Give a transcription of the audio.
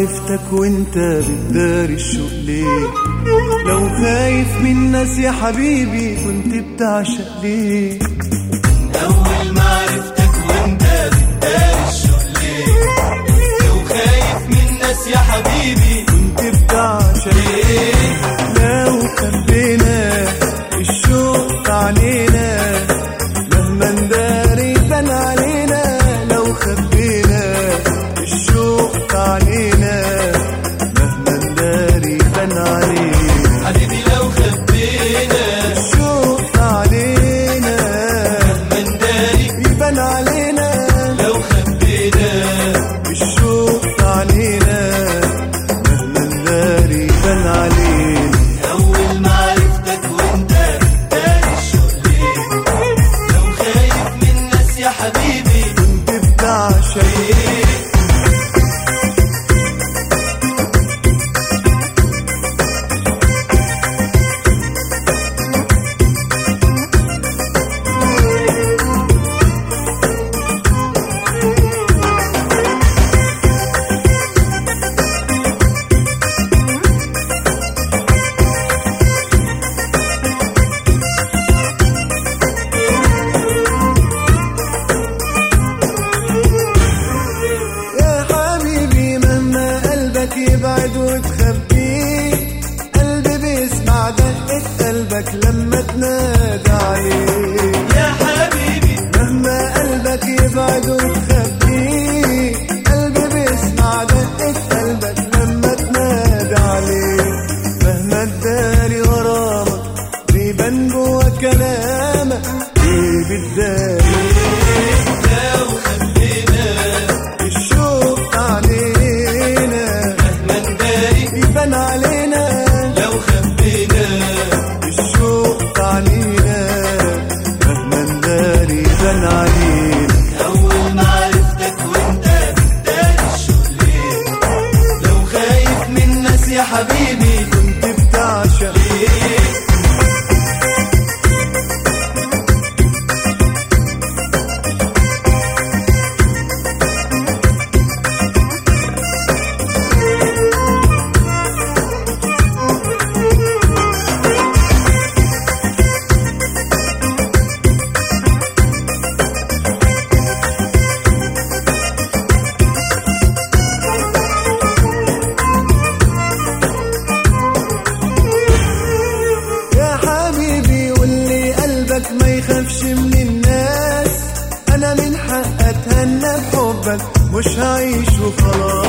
عرفتك وانت بتداري الشوق ليه لو خايف من ناس يا حبيبي كنت بتعشق ليه أول ما عرفتك وأنت بتداري الشوق ليه لو خايف من ناس يا حبيبي كنت بتعشق ليه لو خبينا الشوق في علينا مهما نداري بان علينا لو خبينا الشوق في علينا مهما نداري بان علينا حبيبي لو خبينا الشوق في علينا من داري يبان علينا لو خبينا الشوق في علينا مهما نداري بان علينا أول ما عرفتك وأنت بتداري الشوق ليه لو خايف من ناس يا حبيبي كنت بتعشق ليه يا حبيبي مهما قلبك يبعد وتخبيه قلبي بيسمع دقة قلبك لما تنادى عليه يا حبيبي مهما قلبك يبعد وتخبيه قلبي بيسمع دقة قلبك لما تنادى عليه مهما تداري غرامك بيبان جوا كلامك ليه بتداري لو خبينا الشوق علينا من داري يبان علينا لو خبينا الشوق علينا مهما نداري يبان علينا أول ما عرفتك وأنت بتداري الشوق ليه لو خايف من ناس يا حبيبي كنت بتعشق ليه يا حبيبي واللي قلبك ما يخافش من الناس انا من حق اتهنى بحبك مش هعيش وخلاص